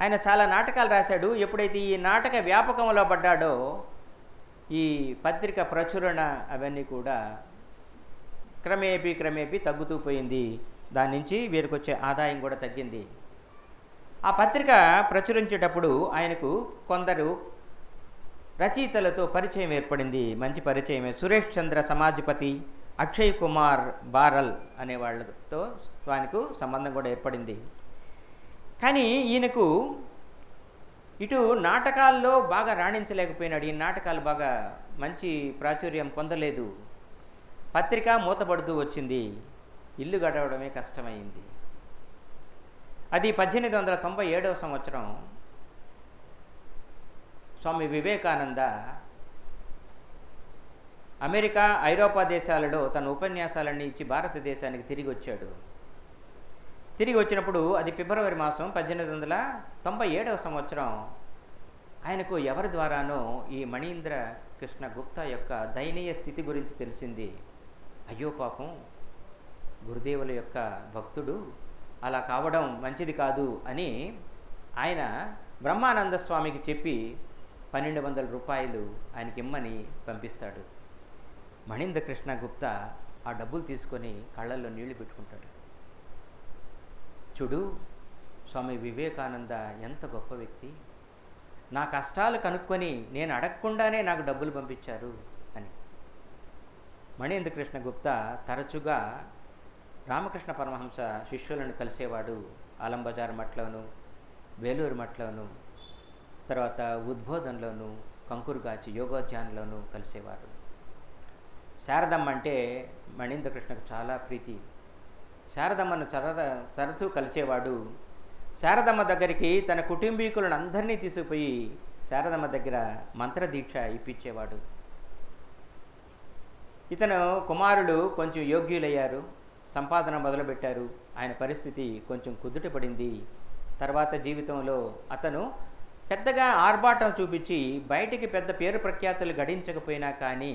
ఆయన చాలా నాటకాలు రాశాడు ఎప్పుడైతే ఈ నాటక వ్యాపకంలో పడ్డాడో ఈ పత్రిక ప్రచురణ అవన్నీ కూడా క్రమేపీ క్రమేపీ తగ్గుతూ పోయింది దాని నుంచి వీరికి వచ్చే ఆదాయం కూడా తగ్గింది ఆ పత్రిక ప్రచురించేటప్పుడు ఆయనకు కొందరు రచయితలతో పరిచయం ఏర్పడింది మంచి పరిచయమే సురేష్ చంద్ర సమాధిపతి అక్షయ్ కుమార్ బారల్ అనే వాళ్ళతో ఆయనకు సంబంధం కూడా ఏర్పడింది కానీ ఈయనకు ఇటు నాటకాల్లో బాగా రాణించలేకపోయినాడు ఈ నాటకాలు బాగా మంచి ప్రాచుర్యం పొందలేదు పత్రిక మూతపడుతూ వచ్చింది ఇల్లు గడవడమే కష్టమైంది అది పద్దెనిమిది వందల తొంభై ఏడవ సంవత్సరం స్వామి వివేకానంద అమెరికా ఐరోపా దేశాలలో తన ఉపన్యాసాలన్నీ ఇచ్చి భారతదేశానికి తిరిగి వచ్చాడు తిరిగి వచ్చినప్పుడు అది ఫిబ్రవరి మాసం పద్దెనిమిది వందల తొంభై ఏడవ సంవత్సరం ఆయనకు ఎవరి ద్వారానో ఈ మణీంద్ర కృష్ణ గుప్తా యొక్క దయనీయ స్థితి గురించి తెలిసింది అయ్యో పాపం గురుదేవుల యొక్క భక్తుడు అలా కావడం మంచిది కాదు అని ఆయన బ్రహ్మానంద స్వామికి చెప్పి పన్నెండు వందల రూపాయలు ఆయనకి ఇమ్మని పంపిస్తాడు మణీంద్ర కృష్ణ గుప్తా ఆ డబ్బులు తీసుకొని కళ్ళల్లో నీళ్లు పెట్టుకుంటాడు చూడు స్వామి వివేకానంద ఎంత గొప్ప వ్యక్తి నా కష్టాలు కనుక్కొని నేను అడగకుండానే నాకు డబ్బులు పంపించారు అని మణీంద్ర కృష్ణ గుప్తా తరచుగా రామకృష్ణ పరమహంస శిష్యులను కలిసేవాడు ఆలంబజార్ మట్లోను వేలూరు మట్లోను తర్వాత ఉద్బోధనలోను కంకురుగాచి యోగోధ్యానంలోను కలిసేవారు శారదమ్మ అంటే మణీంద్ర కృష్ణకు చాలా ప్రీతి శారదమ్మను చరద తరచూ కలిసేవాడు శారదమ్మ దగ్గరికి తన కుటుంబీకులను అందరినీ తీసుకుపోయి శారదమ్మ దగ్గర మంత్రదీక్ష ఇప్పించేవాడు ఇతను కుమారులు కొంచెం యోగ్యులయ్యారు సంపాదన మొదలుపెట్టారు ఆయన పరిస్థితి కొంచెం కుదుటపడింది తర్వాత జీవితంలో అతను పెద్దగా ఆర్భాటం చూపించి బయటికి పెద్ద పేరు ప్రఖ్యాతులు గడించకపోయినా కానీ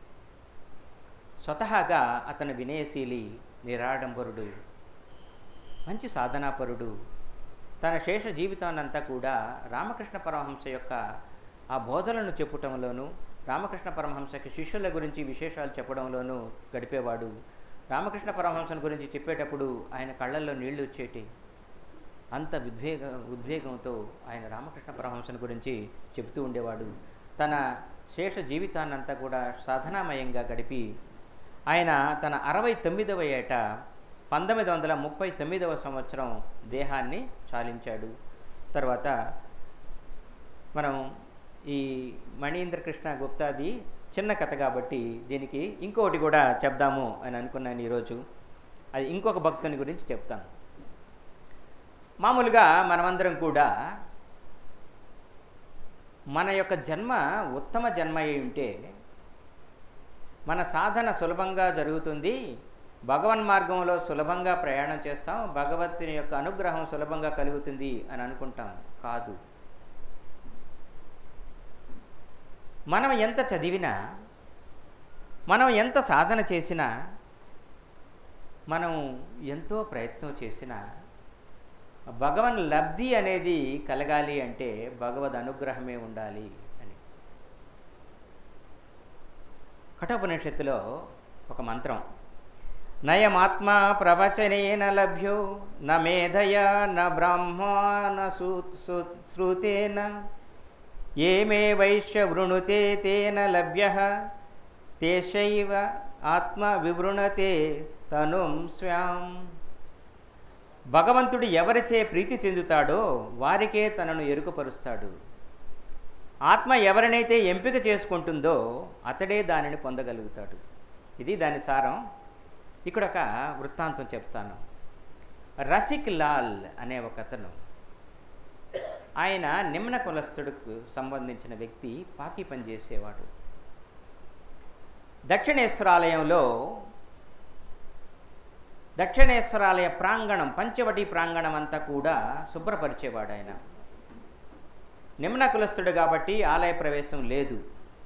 స్వతహాగా అతను వినయశీలి నిరాడంబరుడు మంచి సాధనాపరుడు తన శేష జీవితాన్నంతా కూడా రామకృష్ణ పరమహంస యొక్క ఆ బోధనలను చెప్పుటంలోనూ రామకృష్ణ పరమహంసకి శిష్యుల గురించి విశేషాలు చెప్పడంలోనూ గడిపేవాడు రామకృష్ణ పరమహంసను గురించి చెప్పేటప్పుడు ఆయన కళ్ళల్లో నీళ్లు వచ్చేటి అంత ఉద్వేగ ఉద్వేగంతో ఆయన రామకృష్ణ పరమహంసను గురించి చెబుతూ ఉండేవాడు తన శేష జీవితాన్నంతా కూడా సాధనామయంగా గడిపి ఆయన తన అరవై తొమ్మిదవ ఏట పంతొమ్మిది వందల ముప్పై తొమ్మిదవ సంవత్సరం దేహాన్ని చాలించాడు తర్వాత మనం ఈ మణీంద్ర కృష్ణ గుప్తాది చిన్న కథ కాబట్టి దీనికి ఇంకొకటి కూడా చెప్దాము అని అనుకున్నాను ఈరోజు అది ఇంకొక భక్తుని గురించి చెప్తాను మామూలుగా మనమందరం కూడా మన యొక్క జన్మ ఉత్తమ జన్మ అయి ఉంటే మన సాధన సులభంగా జరుగుతుంది భగవన్ మార్గంలో సులభంగా ప్రయాణం చేస్తాం భగవత్తుని యొక్క అనుగ్రహం సులభంగా కలుగుతుంది అని అనుకుంటాం కాదు మనం ఎంత చదివినా మనం ఎంత సాధన చేసినా మనం ఎంతో ప్రయత్నం చేసినా భగవన్ లబ్ధి అనేది కలగాలి అంటే భగవద్ అనుగ్రహమే ఉండాలి అని కఠోపనిషత్తులో ఒక మంత్రం నయమాత్మ ప్రవచనేన లభ్యో న మేధయా న బ్రహ్మా న శ్రుతేన ఏమే వైశ్య వృణుతే తేన లభ్య తేషైవ ఆత్మ వివృణతే తనుం స్వాం భగవంతుడు ఎవరిచే ప్రీతి చెందుతాడో వారికే తనను ఎరుకపరుస్తాడు ఆత్మ ఎవరినైతే ఎంపిక చేసుకుంటుందో అతడే దానిని పొందగలుగుతాడు ఇది దాని సారం ఇక్కడ ఒక వృత్తాంతం చెప్తాను రసిక్ లాల్ అనే ఒక అతను ఆయన నిమ్న కులస్థుడికి సంబంధించిన వ్యక్తి పాకి పని చేసేవాడు దక్షిణేశ్వరాలయంలో దక్షిణేశ్వరాలయ ప్రాంగణం పంచవటి ప్రాంగణం అంతా కూడా శుభ్రపరిచేవాడు ఆయన నిమ్న కులస్థుడు కాబట్టి ఆలయ ప్రవేశం లేదు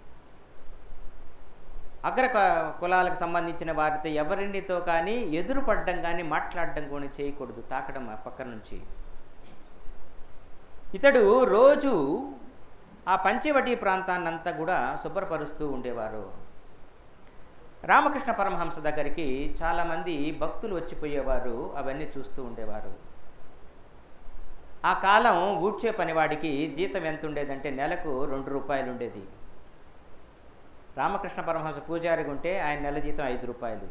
అగ్ర కులాలకు సంబంధించిన వారితో ఎవరినితో కానీ ఎదురు పడడం కానీ మాట్లాడడం కానీ చేయకూడదు తాకడం ఆ పక్క నుంచి ఇతడు రోజు ఆ పంచవటి ప్రాంతాన్నంతా కూడా శుభ్రపరుస్తూ ఉండేవారు రామకృష్ణ పరమహంస దగ్గరికి చాలామంది భక్తులు వచ్చిపోయేవారు అవన్నీ చూస్తూ ఉండేవారు ఆ కాలం ఊడ్చే పనివాడికి జీతం ఎంత ఉండేదంటే నెలకు రెండు రూపాయలు ఉండేది రామకృష్ణ పరమహంస పూజారిగా ఉంటే ఆయన నెల జీతం ఐదు రూపాయలు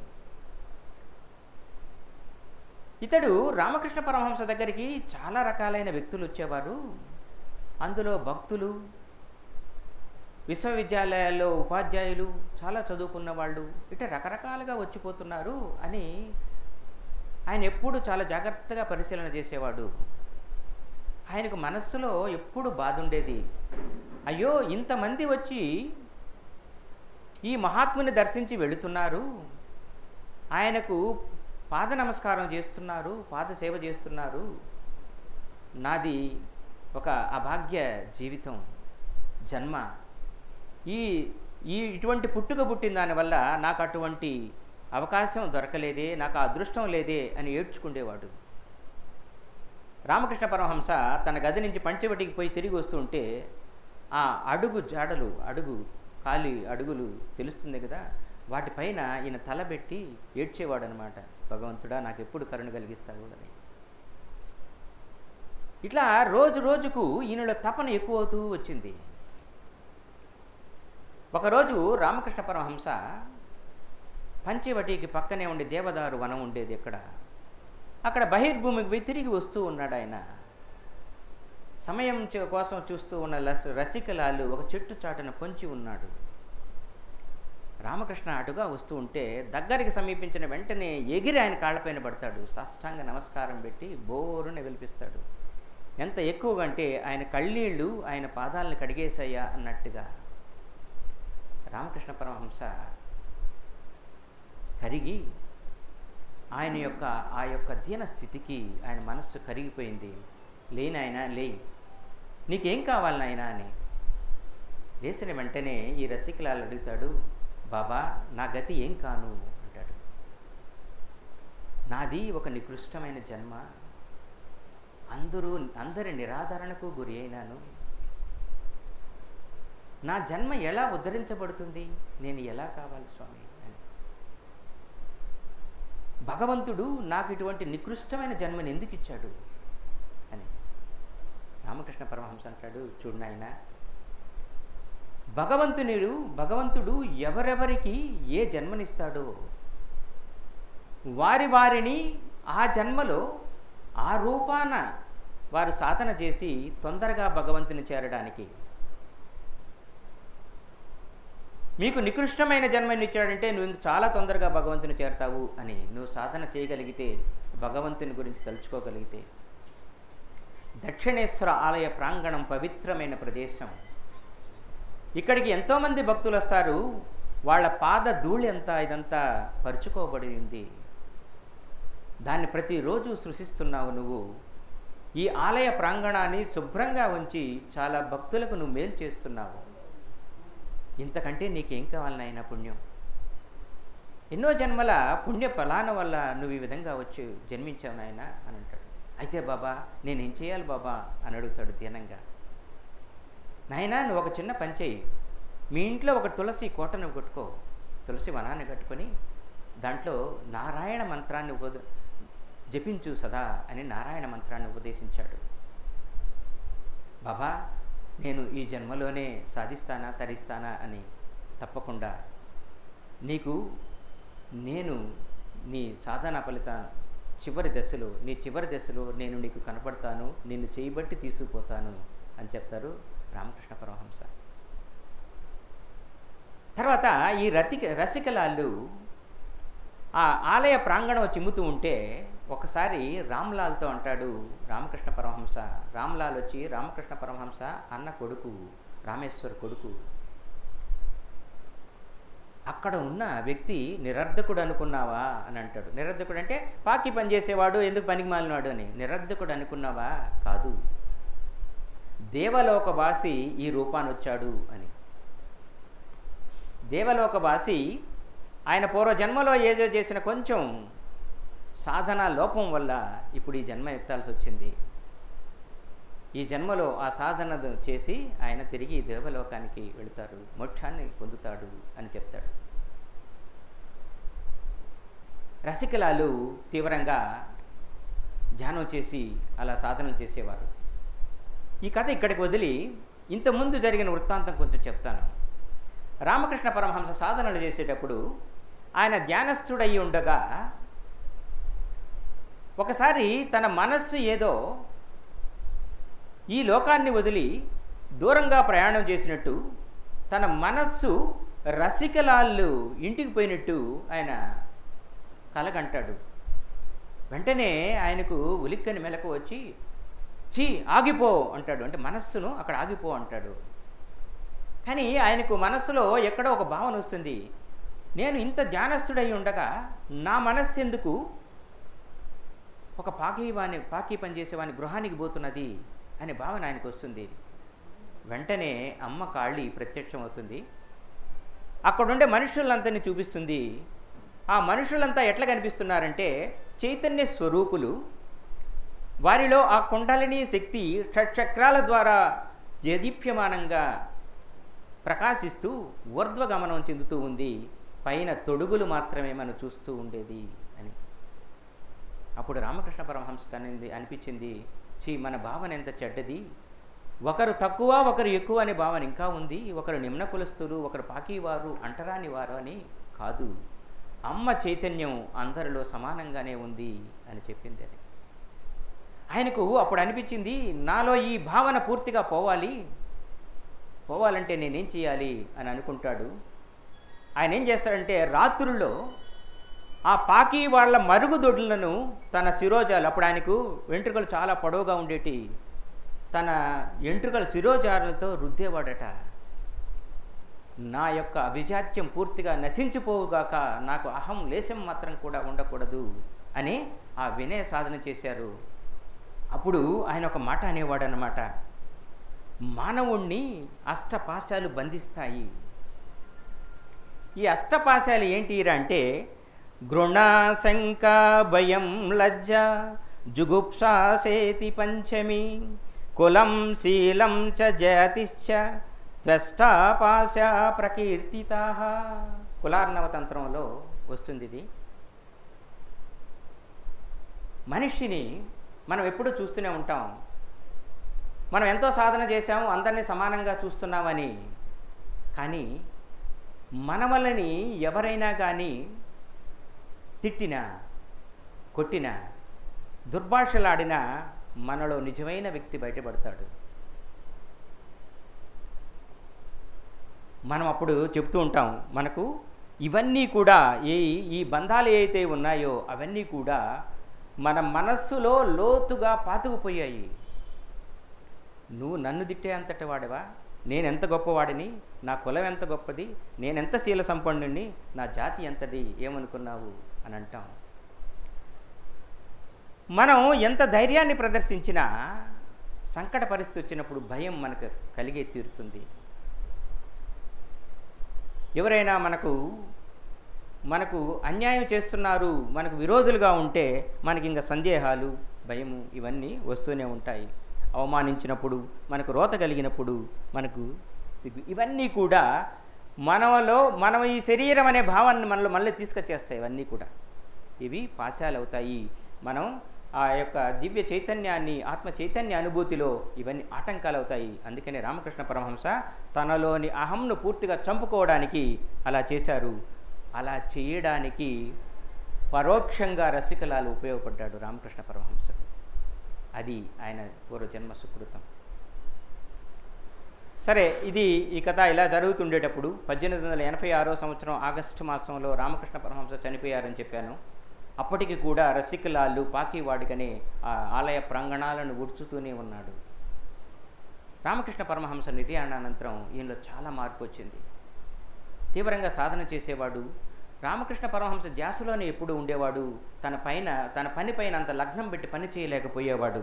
ఇతడు రామకృష్ణ పరమహంస దగ్గరికి చాలా రకాలైన వ్యక్తులు వచ్చేవారు అందులో భక్తులు విశ్వవిద్యాలయాల్లో ఉపాధ్యాయులు చాలా చదువుకున్న వాళ్ళు ఇట్లా రకరకాలుగా వచ్చిపోతున్నారు అని ఆయన ఎప్పుడు చాలా జాగ్రత్తగా పరిశీలన చేసేవాడు ఆయనకు మనస్సులో ఎప్పుడు బాధ ఉండేది అయ్యో ఇంతమంది వచ్చి ఈ మహాత్ముని దర్శించి వెళుతున్నారు ఆయనకు పాద నమస్కారం చేస్తున్నారు పాద సేవ చేస్తున్నారు నాది ఒక అభాగ్య జీవితం జన్మ ఈ ఈ ఇటువంటి పుట్టుక పుట్టిన దానివల్ల నాకు అటువంటి అవకాశం దొరకలేదే నాకు ఆ అదృష్టం లేదే అని ఏడ్చుకుండేవాడు రామకృష్ణ పరమహంస తన గది నుంచి పంచవటికి పోయి తిరిగి వస్తుంటే ఆ అడుగు జాడలు అడుగు కాలి అడుగులు తెలుస్తుంది కదా వాటిపైన ఈయన తలబెట్టి ఏడ్చేవాడు అనమాట భగవంతుడా నాకు ఎప్పుడు కరుణ కలిగిస్తావు అని ఇట్లా రోజు రోజుకు ఈయనలో తపన ఎక్కువ అవుతూ వచ్చింది ఒకరోజు రామకృష్ణ పరమహంస పంచవటికి పక్కనే ఉండే దేవదారు వనం ఉండేది ఇక్కడ అక్కడ బహిర్భూమికి పోయి తిరిగి వస్తూ ఉన్నాడు ఆయన సమయం చ- కోసం చూస్తూ ఉన్న లస్ రసికలాలు ఒక చెట్టు చాటున పొంచి ఉన్నాడు రామకృష్ణ అటుగా వస్తూ ఉంటే దగ్గరికి సమీపించిన వెంటనే ఎగిరి ఆయన కాళ్ళపైన పడతాడు సాష్టాంగ నమస్కారం పెట్టి బోరున వెలిపిస్తాడు ఎంత ఎక్కువగా అంటే ఆయన కళ్ళీళ్ళు ఆయన పాదాలను కడిగేశాయా అన్నట్టుగా రామకృష్ణ పరమహంస కరిగి ఆయన యొక్క ఆ యొక్క దీన స్థితికి ఆయన మనస్సు కరిగిపోయింది లేనాయన లేయి నీకేం కావాలి నాయనా అని లేచిన వెంటనే ఈ రసికలాలు అడుగుతాడు బాబా నా గతి ఏం కాను అంటాడు నాది ఒక నికృష్టమైన జన్మ అందరూ అందరి నిరాదరణకు గురి అయినాను నా జన్మ ఎలా ఉద్ధరించబడుతుంది నేను ఎలా కావాలి స్వామి అని భగవంతుడు నాకు ఇటువంటి నికృష్టమైన జన్మని ఎందుకు ఇచ్చాడు అని రామకృష్ణ పరమహంస అంటాడు చూడు నాయన భగవంతునిడు భగవంతుడు ఎవరెవరికి ఏ జన్మనిస్తాడో వారి వారిని ఆ జన్మలో ఆ రూపాన వారు సాధన చేసి తొందరగా భగవంతుని చేరడానికి మీకు నికృష్టమైన జన్మనిచ్చాడంటే నువ్వు ఇంక చాలా తొందరగా భగవంతుని చేరతావు అని నువ్వు సాధన చేయగలిగితే భగవంతుని గురించి తలుచుకోగలిగితే దక్షిణేశ్వర ఆలయ ప్రాంగణం పవిత్రమైన ప్రదేశం ఇక్కడికి ఎంతోమంది భక్తులు వస్తారు వాళ్ళ పాద ధూళి అంతా ఇదంతా పరుచుకోబడి ఉంది దాన్ని ప్రతిరోజు సృష్టిస్తున్నావు నువ్వు ఈ ఆలయ ప్రాంగణాన్ని శుభ్రంగా ఉంచి చాలా భక్తులకు నువ్వు మేలు చేస్తున్నావు ఇంతకంటే నీకేం కావాలి నాయన పుణ్యం ఎన్నో జన్మల పుణ్య ఫలాన వల్ల నువ్వు ఈ విధంగా వచ్చి జన్మించావు నాయన అని అంటాడు అయితే బాబా నేనేం చేయాలి బాబా అని అడుగుతాడు దీనంగా నాయనా నువ్వు ఒక చిన్న పని చేయి మీ ఇంట్లో ఒక తులసి కోటను కట్టుకో తులసి వనాన్ని కట్టుకొని దాంట్లో నారాయణ మంత్రాన్ని ఉపద జపించు సదా అని నారాయణ మంత్రాన్ని ఉపదేశించాడు బాబా నేను ఈ జన్మలోనే సాధిస్తానా తరిస్తానా అని తప్పకుండా నీకు నేను నీ సాధన ఫలితాను చివరి దశలో నీ చివరి దశలో నేను నీకు కనపడతాను నిన్ను చేయబట్టి తీసుకుపోతాను అని చెప్తారు రామకృష్ణ పరమహంస తర్వాత ఈ రతిక రసికలాళ్ళు ఆ ఆలయ ప్రాంగణం చిమ్ముతూ ఉంటే ఒకసారి రామ్లాల్తో అంటాడు రామకృష్ణ పరమహంస రామ్లాల్ వచ్చి రామకృష్ణ పరమహంస అన్న కొడుకు రామేశ్వర్ కొడుకు అక్కడ ఉన్న వ్యక్తి నిరర్ధకుడు అనుకున్నావా అని అంటాడు నిరర్ధకుడు అంటే పాకి పని చేసేవాడు ఎందుకు పనికి మాలినాడు అని నిరర్ధకుడు అనుకున్నావా కాదు దేవలోకవాసి ఈ రూపాన్ని వచ్చాడు అని దేవలోకవాసి ఆయన పూర్వ జన్మలో ఏదో చేసిన కొంచెం సాధన లోపం వల్ల ఇప్పుడు ఈ జన్మ ఎత్తాల్సి వచ్చింది ఈ జన్మలో ఆ సాధన చేసి ఆయన తిరిగి దేవలోకానికి వెళుతారు మోక్షాన్ని పొందుతాడు అని చెప్తాడు రసికలాలు తీవ్రంగా ధ్యానం చేసి అలా సాధనలు చేసేవారు ఈ కథ ఇక్కడికి వదిలి ఇంతకుముందు జరిగిన వృత్తాంతం కొంచెం చెప్తాను రామకృష్ణ పరమహంస సాధనలు చేసేటప్పుడు ఆయన ధ్యానస్థుడయి ఉండగా ఒకసారి తన మనస్సు ఏదో ఈ లోకాన్ని వదిలి దూరంగా ప్రయాణం చేసినట్టు తన మనస్సు రసికలాళ్ళు ఇంటికి పోయినట్టు ఆయన కలగంటాడు వెంటనే ఆయనకు ఉలిక్కని మెలకు వచ్చి చీ ఆగిపో అంటాడు అంటే మనస్సును అక్కడ ఆగిపో అంటాడు కానీ ఆయనకు మనస్సులో ఎక్కడో ఒక భావన వస్తుంది నేను ఇంత ధ్యానస్థుడై ఉండగా నా మనస్సు ఎందుకు ఒక పాకి వాని పాకి పనిచేసేవాని గృహానికి పోతున్నది అనే భావన ఆయనకు వస్తుంది వెంటనే అమ్మ కాళ్ళి ప్రత్యక్షం అవుతుంది అక్కడుండే మనుషులందరినీ చూపిస్తుంది ఆ మనుషులంతా ఎట్లా కనిపిస్తున్నారంటే చైతన్య స్వరూపులు వారిలో ఆ కుండలిని శక్తి షట్చక్రాల ద్వారా జదీప్యమానంగా ప్రకాశిస్తూ ఊర్ధ్వగమనం చెందుతూ ఉంది పైన తొడుగులు మాత్రమే మనం చూస్తూ ఉండేది అని అప్పుడు రామకృష్ణ పరమహంసకు అనింది అనిపించింది చీ మన భావన ఎంత చెడ్డది ఒకరు తక్కువ ఒకరు ఎక్కువ అనే భావన ఇంకా ఉంది ఒకరు నిమ్న కులస్తులు ఒకరు పాకీవారు అంటరాని వారు అని కాదు అమ్మ చైతన్యం అందరిలో సమానంగానే ఉంది అని చెప్పింది అది ఆయనకు అప్పుడు అనిపించింది నాలో ఈ భావన పూర్తిగా పోవాలి పోవాలంటే నేనేం చేయాలి అని అనుకుంటాడు ఆయన ఏం చేస్తాడంటే రాత్రుల్లో ఆ పాకి వాళ్ళ మరుగుదొడ్లను తన చిరోజాలు అప్పుడు ఆయనకు వెంట్రుకలు చాలా పొడవుగా ఉండేటి తన ఎంట్రుకల చిరోజారులతో రుద్దేవాడట నా యొక్క అభిజాత్యం పూర్తిగా నశించిపోవుగాక నాకు అహం లేశం మాత్రం కూడా ఉండకూడదు అని ఆ వినయ సాధన చేశారు అప్పుడు ఆయన ఒక మాట అనేవాడు అనమాట మానవుణ్ణి అష్టపాశాలు బంధిస్తాయి ఈ అష్టపాశాలు ఏంటి అంటే గృణ శంక భయం లజ్జ జుగుప్సాసేతి పంచమి కులం శీలం చ జాతిశ్చ త్వష్టాపాశ ప్రకీర్తిత కులార్ణవతంత్రంలో వస్తుంది ఇది మనిషిని మనం ఎప్పుడూ చూస్తూనే ఉంటాం మనం ఎంతో సాధన చేశాము అందరినీ సమానంగా చూస్తున్నామని కానీ మన వల్లని ఎవరైనా కానీ తిట్టినా కొట్టినా దుర్భాషలాడినా మనలో నిజమైన వ్యక్తి బయటపడతాడు మనం అప్పుడు చెప్తూ ఉంటాం మనకు ఇవన్నీ కూడా ఏ ఈ బంధాలు ఏవైతే ఉన్నాయో అవన్నీ కూడా మన మనస్సులో లోతుగా పాతుకుపోయాయి నువ్వు నన్ను తిట్టే అంతటి వాడివా నేను ఎంత గొప్పవాడిని నా కులం ఎంత గొప్పది నేనెంత శీల సంపన్నుని నా జాతి ఎంతది ఏమనుకున్నావు అని అంటాం మనం ఎంత ధైర్యాన్ని ప్రదర్శించినా సంకట పరిస్థితి వచ్చినప్పుడు భయం మనకు కలిగే తీరుతుంది ఎవరైనా మనకు మనకు అన్యాయం చేస్తున్నారు మనకు విరోధులుగా ఉంటే మనకి ఇంకా సందేహాలు భయము ఇవన్నీ వస్తూనే ఉంటాయి అవమానించినప్పుడు మనకు రోత కలిగినప్పుడు మనకు సిగ్గు ఇవన్నీ కూడా మనలో మనం ఈ శరీరం అనే భావాన్ని మనలో మళ్ళీ తీసుకొచ్చేస్తాయి ఇవన్నీ కూడా ఇవి పాశాలు అవుతాయి మనం ఆ యొక్క దివ్య చైతన్యాన్ని ఆత్మ చైతన్య అనుభూతిలో ఇవన్నీ ఆటంకాలు అవుతాయి అందుకనే రామకృష్ణ పరమహంస తనలోని అహంను పూర్తిగా చంపుకోవడానికి అలా చేశారు అలా చేయడానికి పరోక్షంగా రసికలాలు ఉపయోగపడ్డాడు రామకృష్ణ పరమహంస అది ఆయన పూర్వజన్మ సుకృతం సరే ఇది ఈ కథ ఇలా జరుగుతుండేటప్పుడు పద్దెనిమిది వందల ఎనభై ఆరో సంవత్సరం ఆగస్టు మాసంలో రామకృష్ణ పరమహంస చనిపోయారని చెప్పాను అప్పటికి కూడా రసికలాళ్ళు పాకివాడికనే ఆ ఆలయ ప్రాంగణాలను ఉడ్చుతూనే ఉన్నాడు రామకృష్ణ పరమహంస నిర్యాణానంతరం ఈయనలో చాలా మార్పు వచ్చింది తీవ్రంగా సాధన చేసేవాడు రామకృష్ణ పరమహంస ధ్యాసలోనే ఎప్పుడు ఉండేవాడు తన పైన తన పని పైన అంత లగ్నం పెట్టి పని చేయలేకపోయేవాడు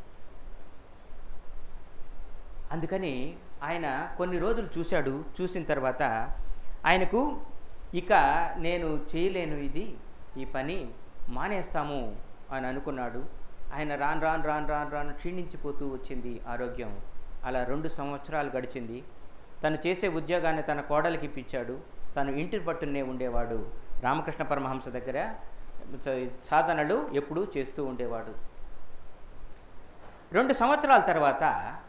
అందుకని ఆయన కొన్ని రోజులు చూశాడు చూసిన తర్వాత ఆయనకు ఇక నేను చేయలేను ఇది ఈ పని మానేస్తాము అని అనుకున్నాడు ఆయన రాను రాను రాను రాను రాను క్షీణించిపోతూ వచ్చింది ఆరోగ్యం అలా రెండు సంవత్సరాలు గడిచింది తను చేసే ఉద్యోగాన్ని తన కోడలికి ఇప్పించాడు తను ఇంటి పట్టునే ఉండేవాడు రామకృష్ణ పరమహంస దగ్గర స- సాధనలు ఎప్పుడూ చేస్తూ ఉండేవాడు రెండు సంవత్సరాల తర్వాత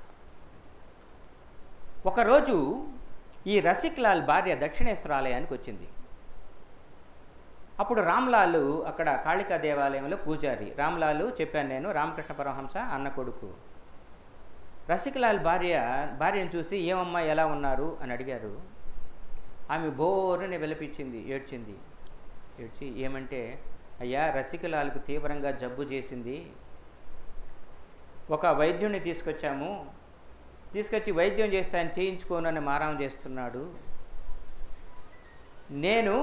ఒకరోజు ఈ రసిక్లాల్ భార్య దక్షిణేశ్వర ఆలయానికి వచ్చింది అప్పుడు రామ్లాలు అక్కడ కాళికా దేవాలయంలో పూజారి రామ్లాలు చెప్పాను నేను రామకృష్ణ పరమహంస అన్న కొడుకు రసికలాల్ భార్య భార్యను చూసి ఏమమ్మా ఎలా ఉన్నారు అని అడిగారు ఆమె బోరుని వెలిపించింది ఏడ్చింది ఏడ్చి ఏమంటే అయ్యా రసికలాల్కు తీవ్రంగా జబ్బు చేసింది ఒక వైద్యుడిని తీసుకొచ్చాము తీసుకొచ్చి వైద్యం చేస్తే ఆయన చేయించుకోనని మారాం చేస్తున్నాడు నేను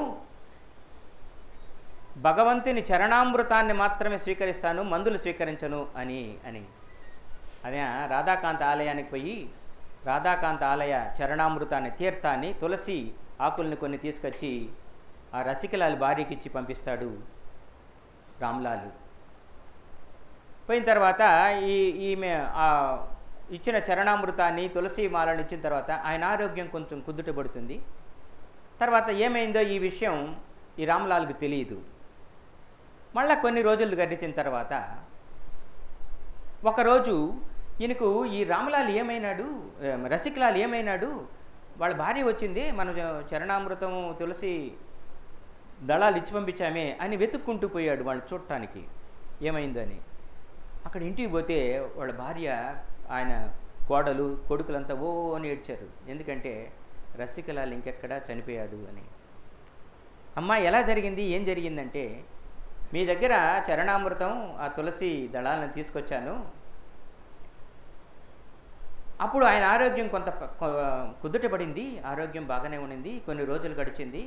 భగవంతుని చరణామృతాన్ని మాత్రమే స్వీకరిస్తాను మందులు స్వీకరించను అని అని అదే రాధాకాంత ఆలయానికి పోయి రాధాకాంత ఆలయ చరణామృతాన్ని తీర్థాన్ని తులసి ఆకుల్ని కొన్ని తీసుకొచ్చి ఆ రసికలాల్ భార్యకి ఇచ్చి పంపిస్తాడు రామ్లాలు పోయిన తర్వాత ఈ ఈమె ఆ ఇచ్చిన చరణామృతాన్ని తులసి మాలను ఇచ్చిన తర్వాత ఆయన ఆరోగ్యం కొంచెం కుదుటపడుతుంది తర్వాత ఏమైందో ఈ విషయం ఈ రామ్లాల్కి తెలియదు మళ్ళా కొన్ని రోజులు గడిచిన తర్వాత ఒకరోజు ఈయనకు ఈ రామలాల్ ఏమైనాడు ఆ, రసికలాల్ ఏమైనాడు వాళ్ళ భార్య వచ్చింది మన చరణామృతం తులసి దళాలు ఇచ్చి పంపించామే అని వెతుక్కుంటూ పోయాడు వాళ్ళు చూడటానికి ఏమైందని అక్కడ ఇంటికి పోతే వాళ్ళ భార్య ఆయన కోడలు కొడుకులంతా ఓ అని ఏడ్చారు ఎందుకంటే రసికలాల్ ఇంకెక్కడా చనిపోయాడు అని అమ్మా ఎలా జరిగింది ఏం జరిగిందంటే మీ దగ్గర చరణామృతం ఆ తులసి దళాలను తీసుకొచ్చాను అప్పుడు ఆయన ఆరోగ్యం కొంత ప- కొ- కుదుటపడింది ఆరోగ్యం బాగానే ఉండింది కొన్ని రోజులు గడిచింది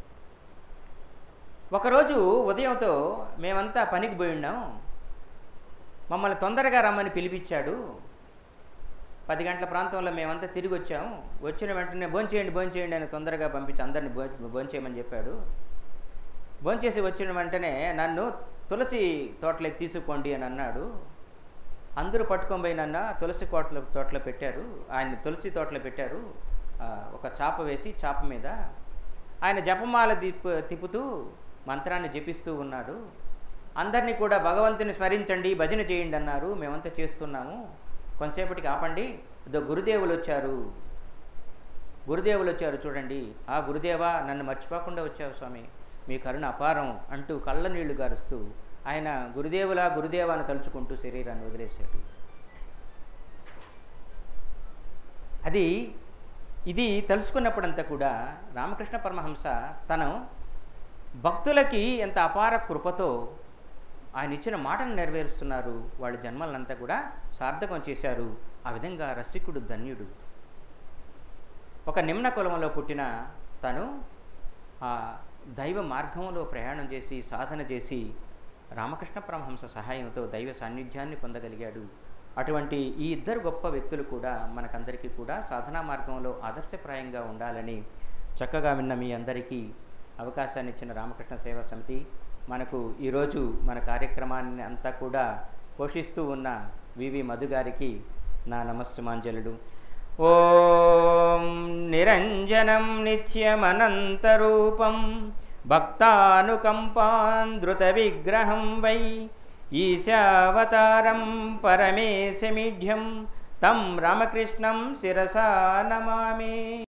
ఒకరోజు ఉదయంతో మేమంతా పనికి పోయి ఉన్నాం మమ్మల్ని తొందరగా రమ్మని పిలిపించాడు పది గంటల ప్రాంతంలో మేమంతా తిరిగి వచ్చాం వచ్చిన వెంటనే భోంచేయండి భోంచేయండి అని తొందరగా పంపించి అందరిని భో భోంచేయమని చెప్పాడు భోంచేసి వచ్చిన వెంటనే నన్ను తులసి తోటలోకి తీసుకుపోండి అని అన్నాడు అందరూ పట్టుకొని పోయి నన్న తులసి కోటలో తోటలో పెట్టారు ఆయన తులసి తోటలో పెట్టారు ఆ, ఒక చాప వేసి చాప మీద ఆయన జపమాల తిప్పు తిప్పుతూ మంత్రాన్ని జపిస్తూ ఉన్నాడు అందరినీ కూడా భగవంతుని స్మరించండి భజన చేయండి అన్నారు మేమంతా చేస్తున్నాము కొంతసేపటికి ఆపండి ఇదో గురుదేవులు వచ్చారు గురుదేవులు వచ్చారు చూడండి ఆ గురుదేవా నన్ను మర్చిపోకుండా వచ్చావు స్వామి మీ కరుణ అపారం అంటూ కళ్ళ నీళ్లు గారుస్తూ ఆయన గురుదేవులా గురుదేవా అని తలుచుకుంటూ శరీరాన్ని వదిలేశాడు అది ఇది తెలుసుకున్నప్పుడంతా కూడా రామకృష్ణ పరమహంస తను భక్తులకి ఎంత అపార కృపతో ఆయన ఇచ్చిన మాటను నెరవేరుస్తున్నారు వాళ్ళ జన్మలంతా కూడా సార్థకం చేశారు ఆ విధంగా రసికుడు ధన్యుడు ఒక నిమ్న కులంలో పుట్టిన తను ఆ దైవ మార్గంలో ప్రయాణం చేసి సాధన చేసి రామకృష్ణ పరమహంస సహాయంతో దైవ సాన్నిధ్యాన్ని పొందగలిగాడు అటువంటి ఈ ఇద్దరు గొప్ప వ్యక్తులు కూడా మనకందరికీ కూడా సాధనా మార్గంలో ఆదర్శప్రాయంగా ఉండాలని చక్కగా విన్న మీ అందరికీ అవకాశాన్ని ఇచ్చిన రామకృష్ణ సేవా సమితి మనకు ఈరోజు మన కార్యక్రమాన్ని అంతా కూడా పోషిస్తూ ఉన్న వివి మధు గారికి నా నమస్సుమాంజలుడు ఓం నిరంజనం నిత్యమనంతరూపం భక్తానుకంపాంధృత విగ్రహం వై ఈశావతారం పరమేశమిఢ్యం తం రామకృష్ణం శిరసా నమామి